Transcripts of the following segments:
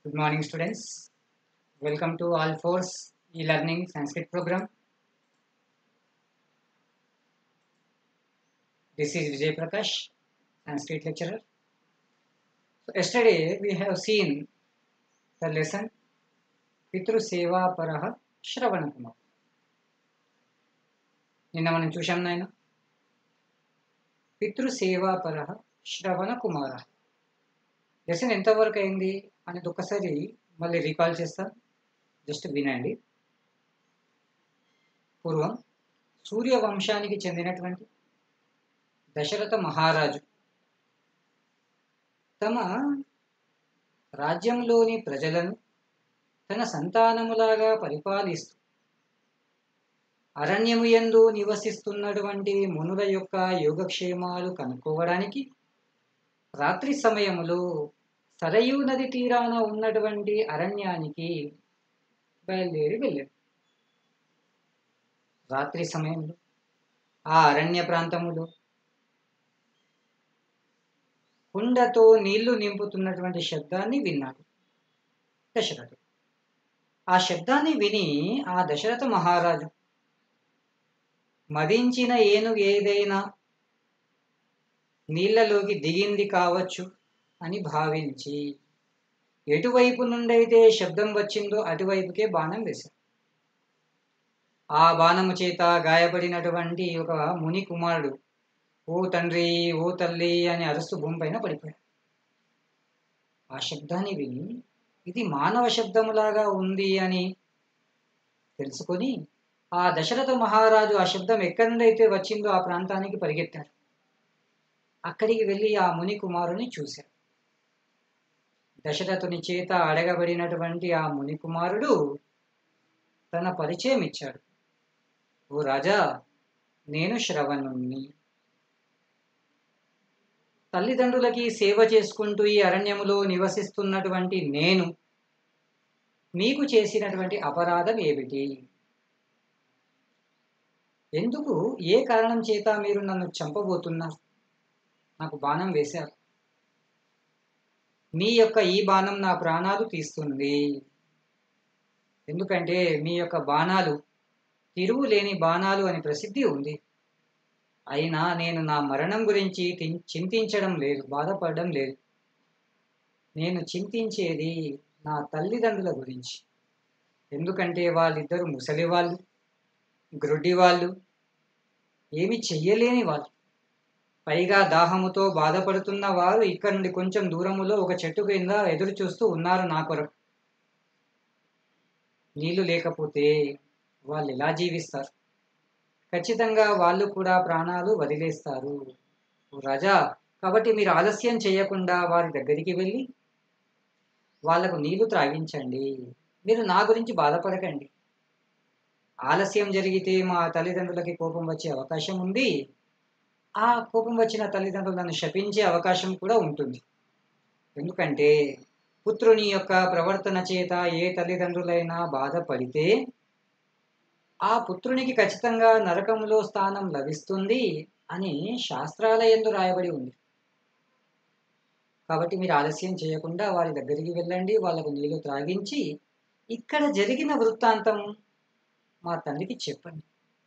Good morning, students. Welcome to All Fours e-learning Sanskrit program. This is Vijay Prakash, Sanskrit lecturer. So yesterday we have seen the lesson Pitru Seva Paraha Shravana Kumar. నిన్న మనం చూశాం నాయన పితృసేవా పరహ శ్రవణ కుమార lesson ఎంతవరకు అయింది అనేది ఒకసారి మళ్ళీ రీకాల్ చేస్తాం జస్ట్ వినండి పూర్వం సూర్యవంశానికి చెందినటువంటి దశరథ మహారాజు తమ రాజ్యంలోని ప్రజలను తన సంతానములాగా పరిపాలిస్తూ అరణ్యము యందు నివసిస్తున్నటువంటి మునుల యొక్క యోగక్షేమాలు కనుక్కోవడానికి రాత్రి సమయములో సరయూ నది తీరాన ఉన్నటువంటి అరణ్యానికి బయలుదేరి వెళ్ళాడు రాత్రి సమయంలో ఆ అరణ్య ప్రాంతములో కుండతో నీళ్లు నింపుతున్నటువంటి శబ్దాన్ని విన్నాడు దశరథుడు ఆ శబ్దాన్ని విని ఆ దశరథ మహారాజు మదించిన ఏనుగు ఏదైనా నీళ్లలోకి దిగింది కావచ్చు అని భావించి ఎటువైపు నుండైతే శబ్దం వచ్చిందో అటువైపుకే బాణం వేశాడు ఆ బాణము చేత గాయపడినటువంటి ఒక ముని కుమారుడు ఓ తండ్రి ఓ తల్లి అని అరుస్తూ భూమి పైన పడిపోయాడు ఆ శబ్దాన్ని విని ఇది మానవ శబ్దములాగా ఉంది అని తెలుసుకొని ఆ దశరథ మహారాజు ఆ శబ్దం ఎక్కడి నుండి అయితే వచ్చిందో ఆ ప్రాంతానికి పరిగెత్తాడు అక్కడికి వెళ్ళి ఆ ముని కుమారుని చూశాడు దశరథుని చేత అడగబడినటువంటి ఆ ముని కుమారుడు తన పరిచయం ఇచ్చాడు ఓ రాజా నేను శ్రవణుణ్ణి తల్లిదండ్రులకి సేవ చేసుకుంటూ ఈ అరణ్యములో నివసిస్తున్నటువంటి నేను మీకు చేసినటువంటి అపరాధం ఏమిటి ఎందుకు ఏ కారణం చేత మీరు నన్ను చంపబోతున్నారు నాకు బాణం వేశారు మీ యొక్క ఈ బాణం నా ప్రాణాలు తీస్తుంది ఎందుకంటే మీ యొక్క బాణాలు తిరుగు లేని బాణాలు అని ప్రసిద్ధి ఉంది అయినా నేను నా మరణం గురించి చింతించడం లేదు బాధపడడం లేదు నేను చింతించేది నా తల్లిదండ్రుల గురించి ఎందుకంటే వాళ్ళిద్దరు ముసలి వాళ్ళు గ్రుడ్డి వాళ్ళు ఏమి చెయ్యలేని వాళ్ళు పైగా దాహముతో బాధపడుతున్న వారు ఇక్కడ నుండి కొంచెం దూరములో ఒక చెట్టు కింద ఎదురు చూస్తూ ఉన్నారు నా కొరకు నీళ్లు లేకపోతే వాళ్ళు ఎలా జీవిస్తారు ఖచ్చితంగా వాళ్ళు కూడా ప్రాణాలు వదిలేస్తారు రాజా కాబట్టి మీరు ఆలస్యం చేయకుండా వారి దగ్గరికి వెళ్ళి వాళ్లకు నీళ్లు త్రాగించండి మీరు నా గురించి బాధపడకండి ఆలస్యం జరిగితే మా తల్లిదండ్రులకి కోపం వచ్చే అవకాశం ఉంది ఆ కోపం వచ్చిన తల్లిదండ్రులను శపించే అవకాశం కూడా ఉంటుంది ఎందుకంటే పుత్రుని యొక్క ప్రవర్తన చేత ఏ తల్లిదండ్రులైనా బాధపడితే ఆ పుత్రునికి ఖచ్చితంగా నరకంలో స్థానం లభిస్తుంది అని శాస్త్రాల ఎందు రాయబడి ఉంది కాబట్టి మీరు ఆలస్యం చేయకుండా వారి దగ్గరికి వెళ్ళండి వాళ్ళకు నీళ్లు త్రాగించి ఇక్కడ జరిగిన వృత్తాంతం మా తండ్రికి చెప్పండి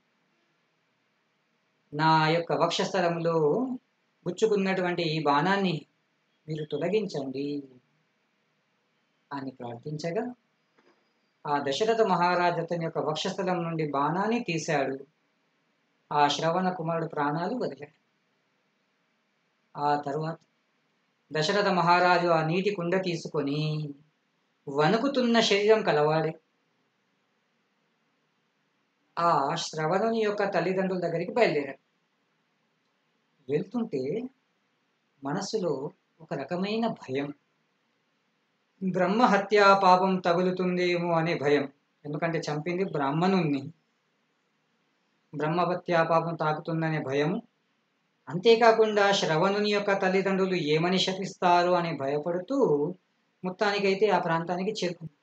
నా యొక్క వక్షస్థలంలో గుచ్చుకున్నటువంటి ఈ బాణాన్ని మీరు తొలగించండి అని ప్రార్థించగా ఆ దశరథ మహారాజు అతని యొక్క వక్షస్థలం నుండి బాణాన్ని తీశాడు ఆ శ్రవణ కుమారుడు ప్రాణాలు వదిలాడు ఆ తరువాత దశరథ మహారాజు ఆ నీటి కుండ తీసుకొని వణుకుతున్న శరీరం కలవాడే ఆ శ్రవణుని యొక్క తల్లిదండ్రుల దగ్గరికి బయలుదేరాడు వెళ్తుంటే మనసులో ఒక రకమైన భయం బ్రహ్మహత్యా పాపం తగులుతుందేమో అనే భయం ఎందుకంటే చంపింది బ్రాహ్మణుణ్ణి బ్రహ్మహత్యా పాపం తాకుతుందనే భయం అంతేకాకుండా శ్రవణుని యొక్క తల్లిదండ్రులు ఏమని శపిస్తారు అని భయపడుతూ మొత్తానికైతే ఆ ప్రాంతానికి చేరుకుంది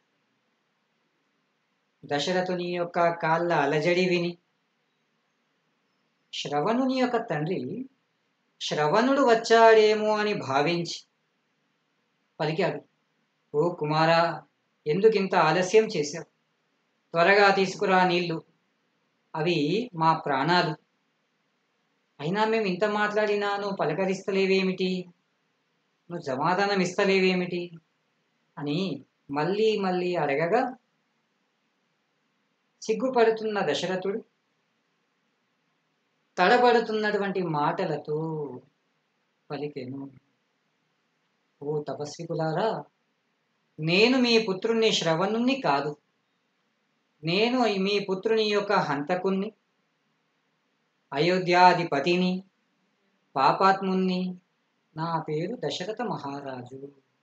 దశరథుని యొక్క కాళ్ళ అలజడి విని శ్రవణుని యొక్క తండ్రి శ్రవణుడు వచ్చాడేమో అని భావించి పలికాడు ఓ కుమారా ఎందుకింత ఆలస్యం చేశావు త్వరగా తీసుకురా నీళ్లు అవి మా ప్రాణాలు అయినా మేము ఇంత మాట్లాడినా నువ్వు పలకరిస్తలేవేమిటి నువ్వు సమాధానం ఇస్తలేవేమిటి అని మళ్ళీ మళ్ళీ అడగగా సిగ్గుపడుతున్న దశరథుడు తడబడుతున్నటువంటి మాటలతో పలికెను ఓ తపస్వికులారా నేను మీ పుత్రుణ్ణి శ్రవణుణ్ణి కాదు నేను మీ పుత్రుని యొక్క హంతకుణ్ణి అయోధ్యాధిపతిని పాపాత్ముణ్ణి నా పేరు దశరథ మహారాజు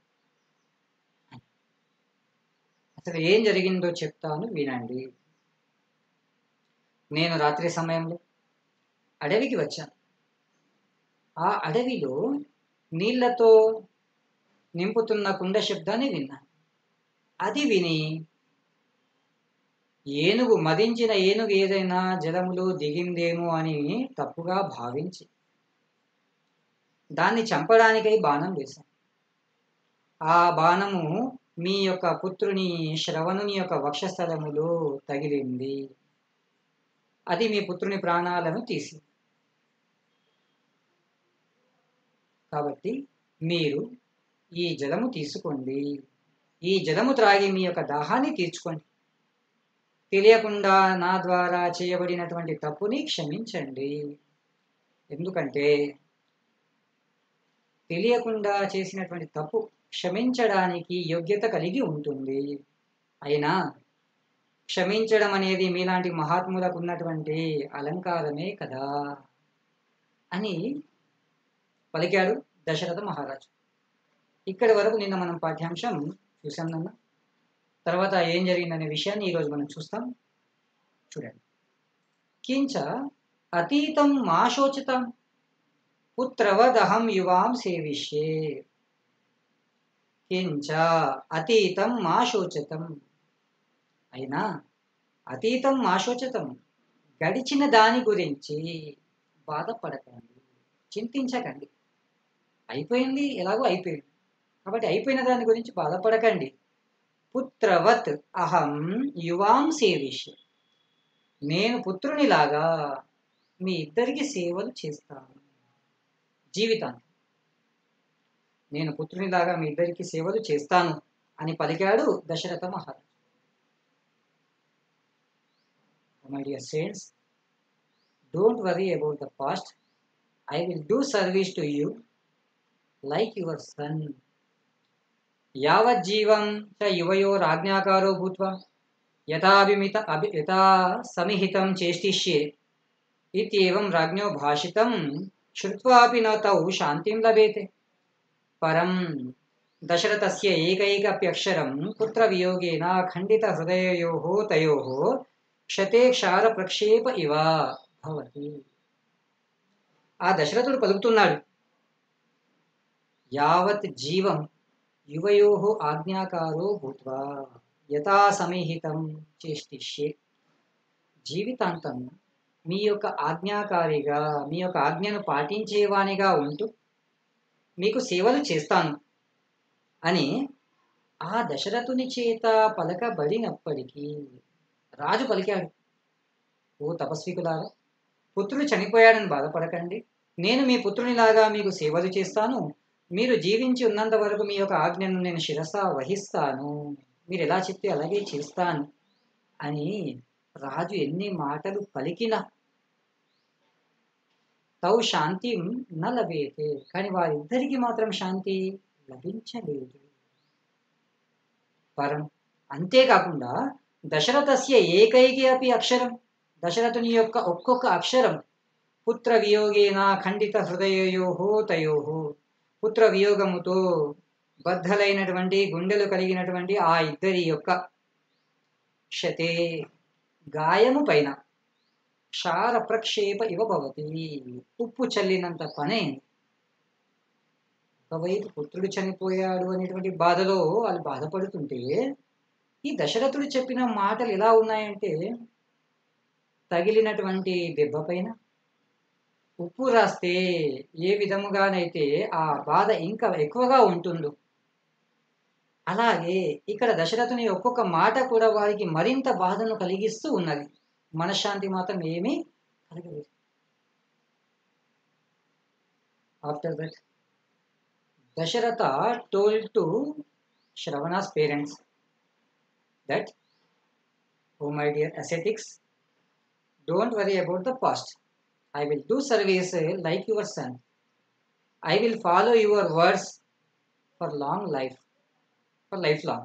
అసలు ఏం జరిగిందో చెప్తాను వినండి నేను రాత్రి సమయంలో అడవికి వచ్చాను ఆ అడవిలో నీళ్లతో నింపుతున్న కుండ శబ్దాన్ని విన్నాను అది విని ఏనుగు మదించిన ఏనుగు ఏదైనా జలములో దిగిందేమో అని తప్పుగా భావించి దాన్ని చంపడానికై బాణం వేశాను ఆ బాణము మీ యొక్క పుత్రుని శ్రవణుని యొక్క వక్షస్థలములో తగిలింది అది మీ పుత్రుని ప్రాణాలను తీసి కాబట్టి మీరు ఈ జలము తీసుకోండి ఈ జలము త్రాగి మీ యొక్క దాహాన్ని తీర్చుకోండి తెలియకుండా నా ద్వారా చేయబడినటువంటి తప్పుని క్షమించండి ఎందుకంటే తెలియకుండా చేసినటువంటి తప్పు క్షమించడానికి యోగ్యత కలిగి ఉంటుంది అయినా క్షమించడం అనేది మీలాంటి మహాత్ములకు ఉన్నటువంటి అలంకారమే కదా అని పలికాడు దశరథ మహారాజు ఇక్కడి వరకు నిన్న మనం పాఠ్యాంశం చూసాం నాన్న తర్వాత ఏం జరిగిందనే విషయాన్ని ఈరోజు మనం చూస్తాం చూడండి కించ అతీతం మా శోచితం పుత్రవదహం యువాం సేవిష్యే కించ అతీతం మా శోచతం అయినా అతీతం మా శోచతం గడిచిన దాని గురించి బాధపడకండి చింతించకండి అయిపోయింది ఎలాగో అయిపోయింది కాబట్టి అయిపోయిన దాని గురించి బాధపడకండి పుత్రవత్ అహం యువాం సేవిష్య నేను పుత్రునిలాగా మీ ఇద్దరికి సేవలు చేస్తాను జీవితాన్ని నేను పుత్రునిలాగా మీ ఇద్దరికి సేవలు చేస్తాను అని పలికాడు దశరథ మహారాజు my dear saints don't worry about the past I will do service to you like your son యావజ్జీవం చ యువయోరాజ్ఞాకారో భూత్వా యథాభిమిత అభి యథా సమిహితం చేష్టిష్యే ఇత్యేవం రాజ్ఞో భాషితం శ్రుత్వాపి న తౌ శాంతిం లభేతే పరం దశరథస్య ఏకైకప్యక్షరం పుత్రవియోగేన ఖండిత హృదయయోః తయోః క్షతే క్షార ప్రక్షేప ఇవ భవతి ఆ దశరథుడు పలుకుతున్నాడు యావత్ జీవం యువయో ఆజ్ఞాకారో భూత్వా యథా సమీహితం చేష్టిష్యే జీవితాంతం మీ యొక్క ఆజ్ఞాకారిగా మీ యొక్క ఆజ్ఞను పాటించేవానిగా ఉంటూ మీకు సేవలు చేస్తాను అని ఆ దశరథుని చేత పలకబడినప్పటికీ రాజు పలికాడు ఓ తపస్వికులారా పుత్రుడు చనిపోయాడని బాధపడకండి నేను మీ పుత్రునిలాగా మీకు సేవలు చేస్తాను మీరు జీవించి ఉన్నంత వరకు మీ యొక్క ఆజ్ఞను నేను శిరస వహిస్తాను మీరు ఎలా చెప్తే అలాగే చేస్తాను అని రాజు ఎన్ని మాటలు పలికినా తౌ శాంతి న లభేతే కానీ వారిద్దరికి మాత్రం శాంతి లభించలేదు పరం అంతేకాకుండా దశరథస్య ఏకైకి అపి అక్షరం దశరథుని యొక్క ఒక్కొక్క అక్షరం పుత్ర వియోగేన ఖండిత హృదయయో తయో పుత్ర వియోగముతో బద్ధలైనటువంటి గుండెలు కలిగినటువంటి ఆ ఇద్దరి యొక్క క్షతే గాయము పైన క్షార ప్రక్షేప ఇవ భవతి ఉప్పు చల్లినంత పనే ఒకవైపు పుత్రుడు చనిపోయాడు అనేటువంటి బాధలో వాళ్ళు బాధపడుతుంటే ఈ దశరథుడు చెప్పిన మాటలు ఎలా ఉన్నాయంటే తగిలినటువంటి దెబ్బ పైన ఉప్పు రాస్తే ఏ విధముగానైతే ఆ బాధ ఇంకా ఎక్కువగా ఉంటుందో అలాగే ఇక్కడ దశరథుని ఒక్కొక్క మాట కూడా వారికి మరింత బాధను కలిగిస్తూ ఉన్నది మనశ్శాంతి మాత్రం ఏమీ కలగలేదు after that Dasharatha told to Shravana's parents that O my dear ascetics don't worry about the past I will do service like your son I will follow your words for long life for lifelong.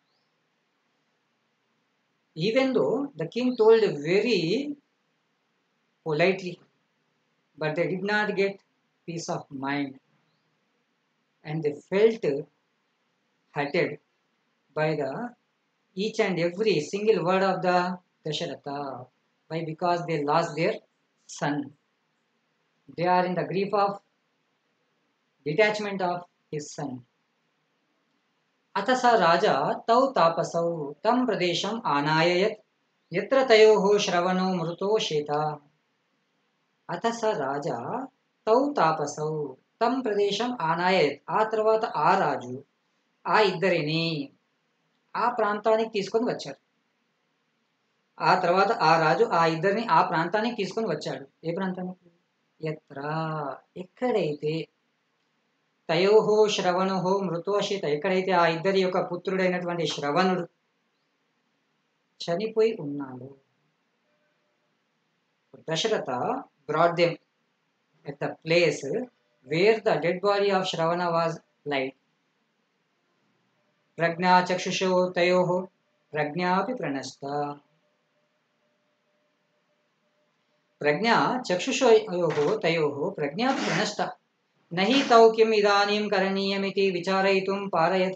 Even though the king told very politely, but they did not get peace of mind and they felt hurted by the each and every single word of the Dasharatha. Why? Because they lost their son. They are in the grief of detachment of his son. अथ स राजा तौ तापसौ तं प्रदेशम् आनाययत् यत्र तयोः श्रवणो मृतो शेता అత స రాజా తౌ తాపసౌ తం ప్రదేశం ఆనాయత్ ఆ తర్వాత ఆ రాజు ఆ ఇద్దరిని ఆ ప్రాంతానికి తీసుకొని వచ్చాడు ఆ తర్వాత ఆ రాజు ఆ ఇద్దరిని ఆ ప్రాంతానికి తీసుకొని వచ్చాడు ఏ ప్రాంతానికి ఎత్ర ఎక్కడైతే తయోహో శ్రవణుహో మృతోషిత ఎక్కడైతే ఆ ఇద్దరి యొక్క పుత్రుడైనటువంటి శ్రవణుడు చనిపోయి ఉన్నాడు Dasharatha brought them at the place where the dead body of Shravana was laid ప్రజ్ఞా చక్షుషో తయో ప్రజ్ఞాపి ప్రణస్త ప్రజ్ఞా చక్షుషోయో తయో ప్రజ్ఞాపి ప్రణస్త నహి తౌ కిం ఇదానీం కరణీయమితి విచారయితుం పారయత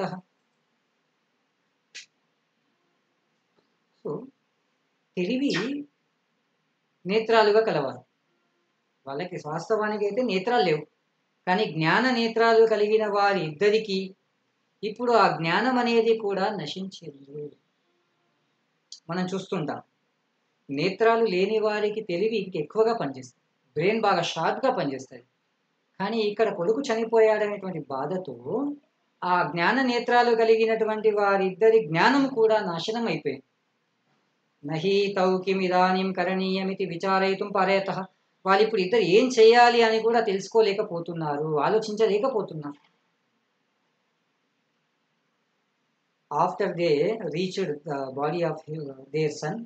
సో తెలివి నేత్రాలుగా కలవారు వాళ్ళకి వాస్తవానికి అయితే నేత్రాలు లేవు కానీ జ్ఞాన నేత్రాలు కలిగిన వారి ఇద్దరికి ఇప్పుడు ఆ జ్ఞానం అనేది కూడా నశించింది మనం చూస్తుంటాం నేత్రాలు లేని వారికి తెలివి ఎక్కువగా పనిచేస్తుంది బ్రెయిన్ బాగా షార్ప్గా పనిచేస్తుంది కానీ ఇక్కడ కొడుకు చనిపోయాడనేటువంటి బాధతో ఆ జ్ఞాన నేత్రాలు కలిగినటువంటి వారిద్దరి జ్ఞానం కూడా నాశనం అయిపోయింది నహి తౌ కిం ఇదానీం కరణీయమితి విచారయితం పారేత వాళ్ళు ఇప్పుడు ఇద్దరు ఏం చేయాలి అని కూడా తెలుసుకోలేకపోతున్నారు ఆలోచించలేకపోతున్నారు after they reached the body of their son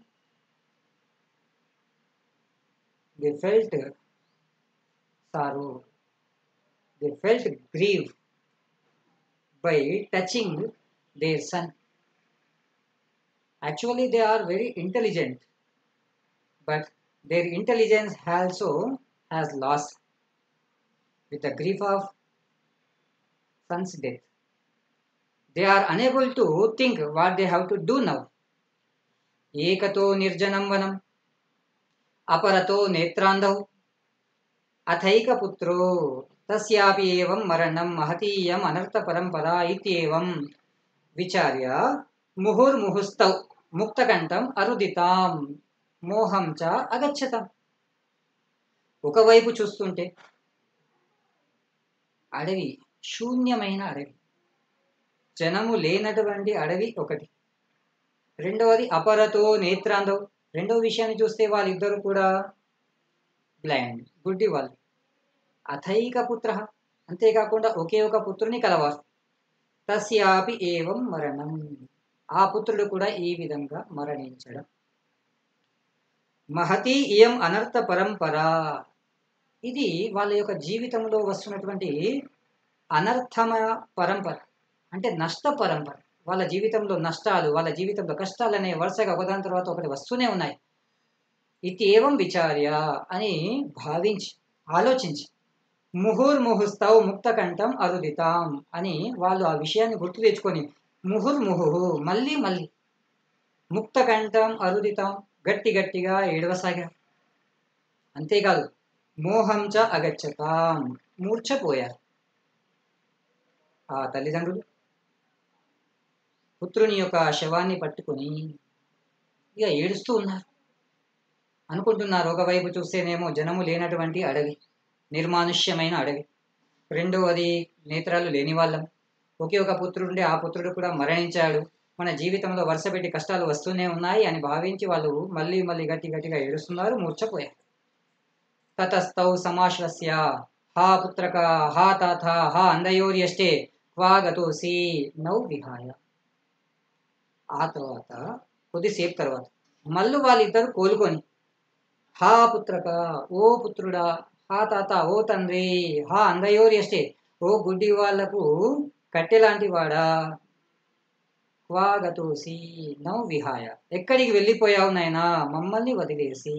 they felt sorrow they felt grief by touching their son. Actually, they are very intelligent, but their intelligence also has lost with the grief of son's death. They are unable to think what they have to do now. ఏకతో నిర్జనం వనం అపరతో నేత్రాంధౌ అథైకపుత్రో తస్యాపి ఏవం మరణం మహతీయం అనర్థ పరంపరా ఇత్యేవం విచార్య ముహుర్ముహుస్తౌ ముక్తకంఠం అరుదితాం మోహం చ అగచ్చతం ఒకవైపు చూస్తుంటే అడవి శూన్యమైన అడవి జనము లేనటువంటి అడవి ఒకటి రెండవది అపరతో నేత్రాంధం రెండవ విషయాన్ని చూస్తే వాళ్ళిద్దరు కూడా బ్లైండ్ గుడ్డి వాళ్ళు అథైక పుత్ర అంతేకాకుండా ఒకే ఒక పుత్రుని కలవారు తస్యాపి ఏవం మరణం ఆ పుత్రుడు కూడా ఈ విధంగా మరణించడం మహతి ఇయం అనర్థ పరంపర ఇది వాళ్ళ యొక్క జీవితంలో వస్తున్నటువంటి అనర్థమ పరంపర అంటే నష్ట పరంపర వాళ్ళ జీవితంలో నష్టాలు వాళ్ళ జీవితంలో కష్టాలు అనే వరుసగా ఒకదాని తర్వాత ఒకటి వస్తూనే ఉన్నాయి ఇది ఏవం విచార్య అని భావించి ఆలోచించి ముహుర్ముహుస్తౌ ముక్తకంఠం అరుదితాం అని వాళ్ళు ఆ విషయాన్ని గుర్తు తెచ్చుకొని ముహుర్ముహు మళ్ళీ మళ్ళీ ముక్తకంఠం అరుదితాం గట్టి గట్టిగా ఏడవసాగారు అంతేకాదు మోహం చ అగచ్చతాం మూర్ఛపోయారు ఆ తల్లిదండ్రులు పుత్రుని యొక్క శవాన్ని పట్టుకొని ఇక ఏడుస్తూ ఉన్నారు అనుకుంటున్నారు ఒకవైపు చూస్తేనేమో జనము లేనటువంటి అడవి నిర్మానుష్యమైన అడవి రెండవది నేత్రాలు లేని వాళ్ళం ఒకే ఒక పుత్రుడుండే ఆ పుత్రుడు కూడా మరణించాడు మన జీవితంలో వరుస పెట్టి కష్టాలు వస్తూనే ఉన్నాయి అని భావించి వాళ్ళు మళ్ళీ మళ్ళీ గట్టి గట్టిగా ఏడుస్తున్నారు మూర్చపోయారు తతస్థౌ సమాశ్వస్య హా పుత్రక హా తాత హా అందయోర్యష్టే క్వా గతోసి నౌ విహాయ ఆ తర్వాత కొద్దిసేపు తర్వాత మళ్ళీ వాళ్ళిద్దరు కోలుకొని హా పుత్రక ఓ పుత్రుడా హా తాత ఓ తండ్రి హా అందయోర్యష్టే ఓ గుడ్డి వాళ్లకు కట్టెలాంటి వాడా క్వాగతోసి నౌ విహాయ ఎక్కడికి వెళ్ళిపోయావు నాయనా మమ్మల్ని వదిలేసి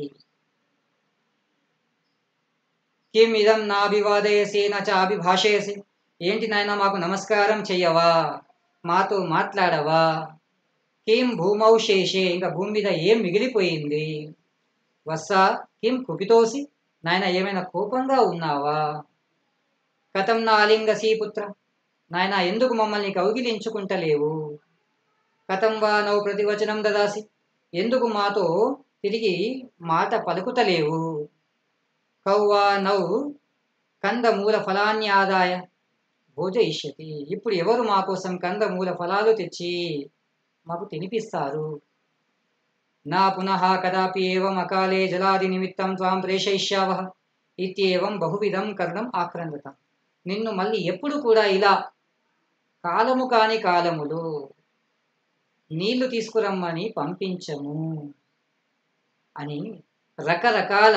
కిం ఇదం నాభివాదయసి నచ అభిభాషయసి ఏంటి నాయన మాకు నమస్కారం చెయ్యవా మాతో మాట్లాడవా కిం భూమౌ శేషే ఇంకా భూమి మీద ఏం మిగిలిపోయింది వస్సా కిం కుపితోసి నాయన ఏమైనా కోపంగా ఉన్నావా కథం నా అలింగసీ పుత్ర నాయన ఎందుకు మమ్మల్ని కౌగిలించుకుంటలేవు కథం వా నవ్వు ప్రతివచనం దదాసి ఎందుకు మాతో తిరిగి మాట పలుకుతలేవు కౌవా నౌ కందమూల ఫలాన్ని ఆదాయ భోజయిష్యతి ఇప్పుడు ఎవరు మా కోసం కందమూల ఫలాలు తెచ్చి మాకు తినిపిస్తారు నా పునః కదాపి ఏవం అకాలే జలాది నిమిత్తం త్వాం ప్రేషయిష్యావహ ఇత్యేవం బహువిధం కర్ణం ఆక్రందత నిన్ను మళ్ళీ ఎప్పుడు కూడా ఇలా కాలము కాని కాలములు నీళ్లు తీసుకురమ్మని పంపించము అని రకరకాల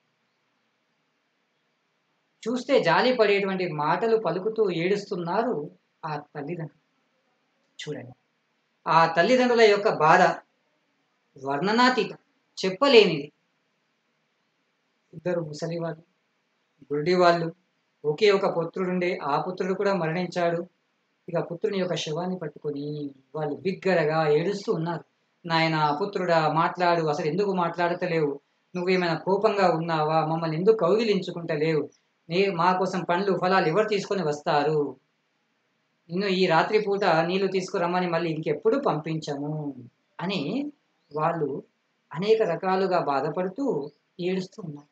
చూస్తే జాలి పడేటువంటి మాటలు పలుకుతూ ఏడుస్తున్నారు ఆ తల్లిదండ్రులు చూడండి ఆ తల్లిదండ్రుల యొక్క బాధ వర్ణనాతీతం చెప్పలేనిది ఇద్దరు ముసలి వాళ్ళు గుడ్డి వాళ్ళు ఒకే ఒక పుత్రుడుండే ఆ పుత్రుడు కూడా మరణించాడు ఇక పుత్రుని యొక్క శవాన్ని పట్టుకొని వాళ్ళు బిగ్గరగా ఏడుస్తూ ఉన్నారు నాయన పుత్రుడా మాట్లాడు అసలు ఎందుకు మాట్లాడతలేవు నువ్వేమైనా కోపంగా ఉన్నావా మమ్మల్ని ఎందుకు కౌగిలించుకుంటలేవు నీ మా కోసం పండ్లు ఫలాలు ఎవరు తీసుకొని వస్తారు నిన్ను ఈ రాత్రి పూట నీళ్లు తీసుకురమ్మని మళ్ళీ ఇంకెప్పుడు పంపించము అని వాళ్ళు అనేక రకాలుగా బాధపడుతూ ఏడుస్తూ ఉన్నారు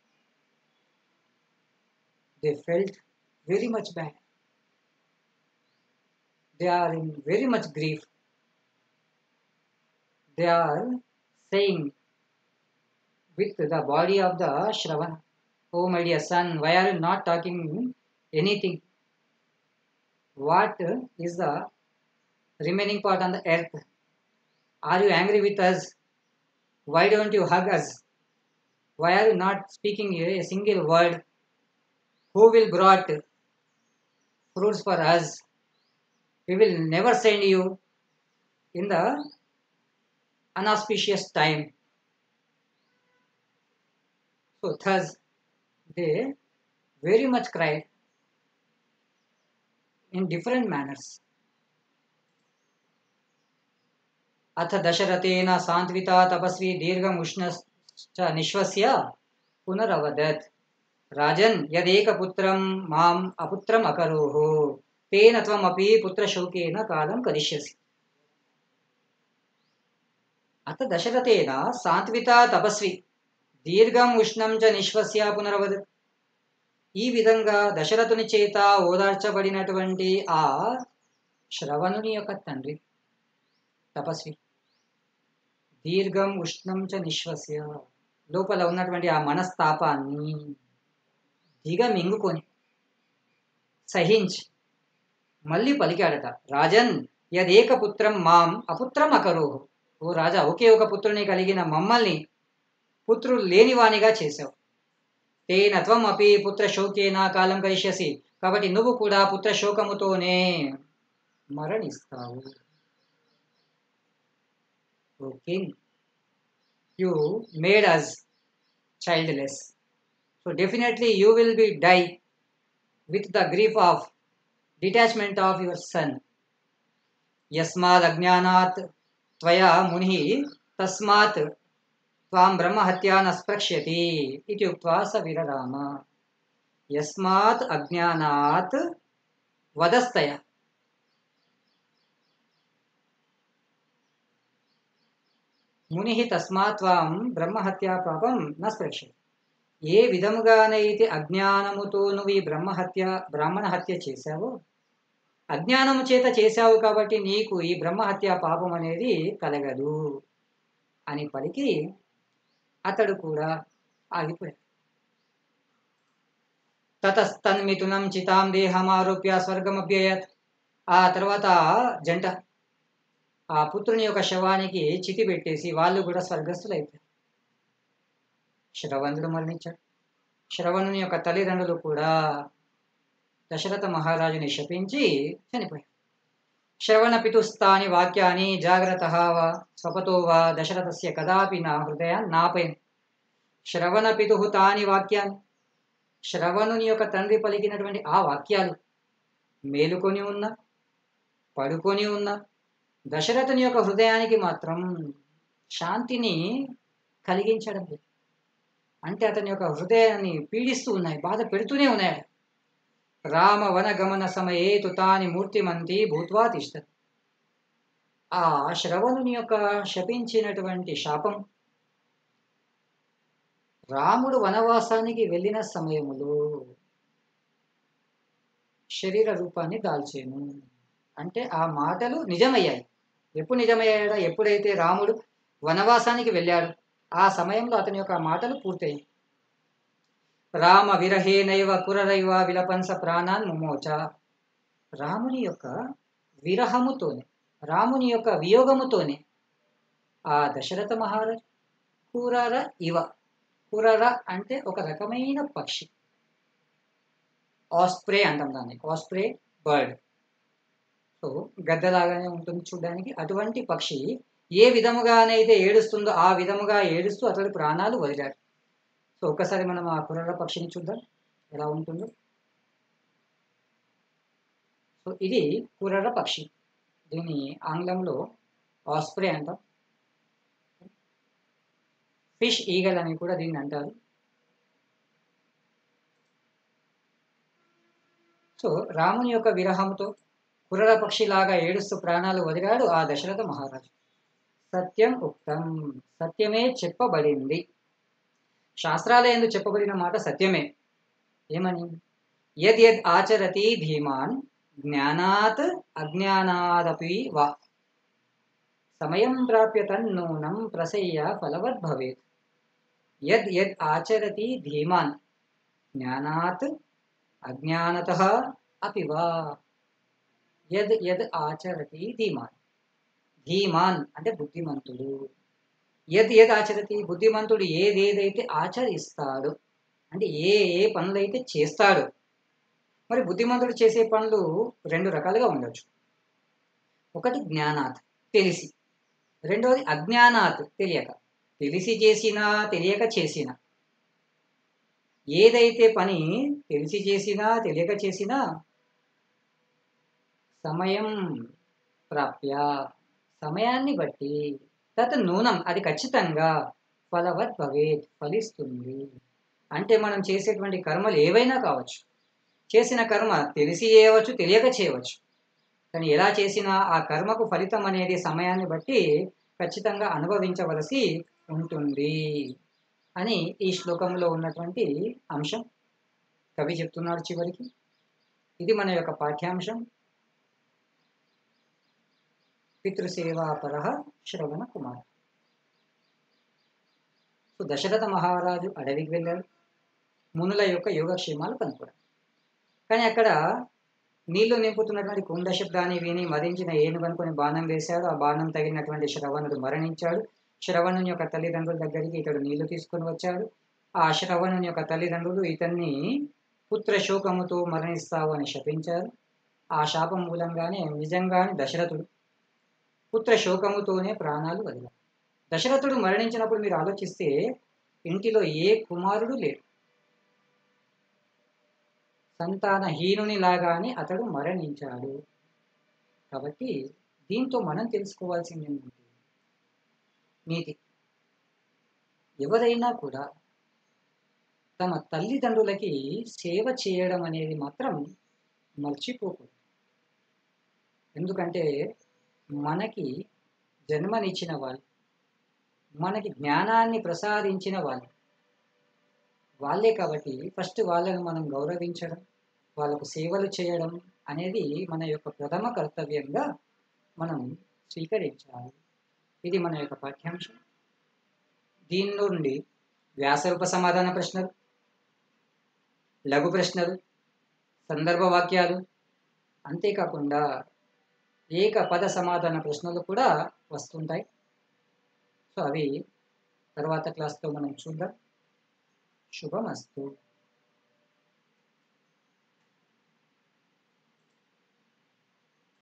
they felt very much bad they are in very much grief. They are saying with the body of the Shravana, Oh my dear son, why are you not talking anything? What is the remaining part on the earth? Are you angry with us? Why don't you hug us? Why are you not speaking a single word? Who will brought fruits for us? we will never send you in the unauspicious time. So thus they very much cried in different manners. अथ दशरथेन सान्त्विता तपस्वी दीर्घमुष्णश्च निःश्वस्य पुनरवदत् राजन् यदेकपुत्रं माम् अपुत्रम् अकरोः तेन त्वमपि पुत्रशोकेन कालं करिष्यसि అత దశరథేన సాత్విత తపస్వి దీర్ఘం ఉష్ణం చ నిశ్వస్య పునరవదత్ ఈ విధంగా దశరథుని చేత ఓదార్చబడినటువంటి ఆ శ్రవణుని యొక్క తండ్రి తపస్వి దీర్ఘం ఉష్ణం చ నిశ్వస్య లోపల ఉన్నటువంటి ఆ మనస్తాపాన్ని దిగ మింగుకొని సహించి మళ్ళీ పలికాడట రాజన్ యదేక పుత్రం మాం అపుత్రం అకరోహు ఓ రాజా ఒకే ఒక పుత్రుని కలిగిన మమ్మల్ని పుత్రులు లేనివానిగా చేశావు తేన త్వం అపి పుత్ర శోకేన కాలం కరిష్యసి కాబట్టి నువ్వు కూడా పుత్ర శోకముతోనే మరణిస్తావు O king you made us childless so definitely you will be die with the grief of detachment of your son యస్మాద్ అజ్ఞానాత్ త్వయా ముని తస్మాత్ త్వాం బ్రహ్మహత్యా న స్పృక్ష్యతి ఇది ఉక్త్వా స విరరామ యస్మాత్ అజ్ఞానాత్ వదస్తయ ముని తస్మాత్ త్వాం బ్రహ్మహత్యా పాపం న స్పృక్ష్యతి ఏ విధముగానైతే అజ్ఞానముతో నువ్వు ఈ బ్రహ్మహత్య బ్రాహ్మణ హత్య చేశావో అజ్ఞానము చేత చేశావు కాబట్టి నీకు ఈ బ్రహ్మహత్య పాపం అనేది కలగదు అని పలికి అతడు కూడా ఆగిపోయాడు తతస్తన్మిథునం చితాం దేహమారోప్య స్వర్గమభ్యయత్ ఆ తర్వాత జంట ఆ పుత్రుని యొక్క శవానికి చితి పెట్టేసి వాళ్ళు కూడా స్వర్గస్థులైపోయారు శ్రవణుడు మరణించాడు శ్రవణుని యొక్క తల్లిదండ్రులు కూడా దశరథ మహారాజుని శపించి చనిపోయారు శ్రవణ పితుస్తాని వాక్యాన్ని జాగ్రత్త వా స్వపతో వా దశరథస్య కదాపి నా హృదయాన్ని నాపైన శ్రవణ పితు తాని వాక్యాన్ని శ్రవణుని యొక్క తండ్రి పలికినటువంటి ఆ వాక్యాలు మేలుకొని ఉన్న పడుకొని ఉన్న దశరథుని యొక్క హృదయానికి మాత్రం శాంతిని కలిగించడం లేదు అంటే అతని యొక్క హృదయాన్ని పీడిస్తూ ఉన్నాయి బాధ పెడుతూనే ఉన్నాయి రామ వనగమన సమయే తుతాని మూర్తిమంతి భూత్వా తిష్ట ఆ శ్రవణుని యొక్క శపించినటువంటి శాపం రాముడు వనవాసానికి వెళ్ళిన సమయములో శరీర రూపాన్ని దాల్చేను అంటే ఆ మాటలు నిజమయ్యాయి ఎప్పుడు నిజమయ్యాడా ఎప్పుడైతే రాముడు వనవాసానికి వెళ్ళాడు ఆ సమయంలో అతని యొక్క మాటలు పూర్తయ్యాయి రామ విరహేనైవ కురరైవ విలపంస ప్రాణాన్ ముమోచ రాముని యొక్క విరహముతోనే రాముని యొక్క వియోగముతోనే ఆ దశరథ మహారాజ్ కూరర ఇవ కురర అంటే ఒక రకమైన పక్షి ఆస్ప్రే అంటాం దాన్ని ఆస్ప్రే బర్డ్ సో గద్దలాగానే ఉంటుంది చూడడానికి అటువంటి పక్షి ఏ విధముగానైతే ఏడుస్తుందో ఆ విధముగా ఏడుస్తూ అతడి ప్రాణాలు వదిలాడు సో ఒక్కసారి మనం ఆ కుర్ర పక్షిని చూద్దాం ఎలా ఉంటుందో సో ఇది కుర్ర పక్షి దీన్ని ఆంగ్లంలో ఆస్ప్రే అంటాం ఫిష్ ఈగల్ అని కూడా దీన్ని అంటారు సో రాముని యొక్క విరహంతో కుర్ర పక్షిలాగా ఏడుస్తూ ప్రాణాలు వదిలాడు ఆ దశరథ మహారాజు సత్యం ఉక్తం సత్యమే చెప్పబడింది శాస్త్రాల ఎందు చెప్పబడిన మాట సత్యమే ఏమని యద్ యద్ ఆచరతి ధీమాన్ జ్ఞానాత్ అజ్ఞానాదపి వా సమయం ప్రాప్య తన్నూనం ప్రసయ్య ఫలవద్ భవేత్ యద్ యద్ ఆచరతి ధీమాన్ జ్ఞానాత్ అజ్ఞానత అపి వా యద్ యద్ ఆచరతి ధీమాన్ ధీమాన్ అంటే బుద్ధిమంతుడు యద్ యద్ ఆచరతి బుద్ధిమంతుడు ఏదేదైతే ఆచరిస్తాడో అంటే ఏ ఏ పనులైతే చేస్తాడో మరి బుద్ధిమంతుడు చేసే పనులు రెండు రకాలుగా ఉండొచ్చు ఒకటి జ్ఞానాత్ తెలిసి రెండవది అజ్ఞానాత్ తెలియక తెలిసి చేసినా తెలియక చేసినా ఏదైతే పని తెలిసి చేసినా తెలియక చేసినా సమయం ప్రాప్య సమయాన్ని బట్టి తత నూనం అది ఖచ్చితంగా ఫలవత్ భవేత్ ఫలిస్తుంది అంటే మనం చేసేటువంటి కర్మలు ఏవైనా కావచ్చు చేసిన కర్మ తెలిసి చేయవచ్చు తెలియక చేయవచ్చు కానీ ఎలా చేసినా ఆ కర్మకు ఫలితం అనేది సమయాన్ని బట్టి ఖచ్చితంగా అనుభవించవలసి ఉంటుంది అని ఈ శ్లోకంలో ఉన్నటువంటి అంశం కవి చెప్తున్నాడు చివరికి ఇది మన యొక్క పాఠ్యాంశం పితృసేవాపర శ్రవణ కుమార్ సో దశరథ మహారాజు అడవికి వెళ్ళాడు మునుల యొక్క యోగక్షేమాలు కనుక్కోవడం కానీ అక్కడ నీళ్లు నింపుతున్నటువంటి కుండ శబ్దాన్ని విని మదించిన ఏనుగు అనుకుని బాణం వేశాడు ఆ బాణం తగినటువంటి శ్రవణుడు మరణించాడు శ్రవణుని యొక్క తల్లిదండ్రుల దగ్గరికి ఇతడు నీళ్లు తీసుకొని వచ్చాడు ఆ శ్రవణుని యొక్క తల్లిదండ్రులు ఇతన్ని పుత్ర శోకముతో మరణిస్తావు అని శపించారు ఆ శాపం మూలంగానే నిజంగానే దశరథుడు పుత్ర శోకముతోనే ప్రాణాలు వదిలారు దశరథుడు మరణించినప్పుడు మీరు ఆలోచిస్తే ఇంటిలో ఏ కుమారుడు లేడు సంతానహీనుని లాగానే అతడు మరణించాడు కాబట్టి దీంతో మనం తెలుసుకోవాల్సింది ఏంటంటే నీతి ఎవరైనా కూడా తమ తల్లిదండ్రులకి సేవ చేయడం అనేది మాత్రం మర్చిపోకూడదు ఎందుకంటే మనకి జన్మనిచ్చిన వాళ్ళు మనకి జ్ఞానాన్ని ప్రసాదించిన వాళ్ళు వాళ్ళే కాబట్టి ఫస్ట్ వాళ్ళను మనం గౌరవించడం వాళ్ళకు సేవలు చేయడం అనేది మన యొక్క ప్రథమ కర్తవ్యంగా మనం స్వీకరించాలి ఇది మన యొక్క పాఠ్యాంశం దీని నుండి వ్యాసరూప సమాధాన ప్రశ్నలు లఘు ప్రశ్నలు సందర్భ వాక్యాలు అంతేకాకుండా ఏక పద సమాధాన ప్రశ్నలు కూడా వస్తుంటాయి సో అవి తర్వాత క్లాస్లో మనం చూద్దాం శుభమస్తు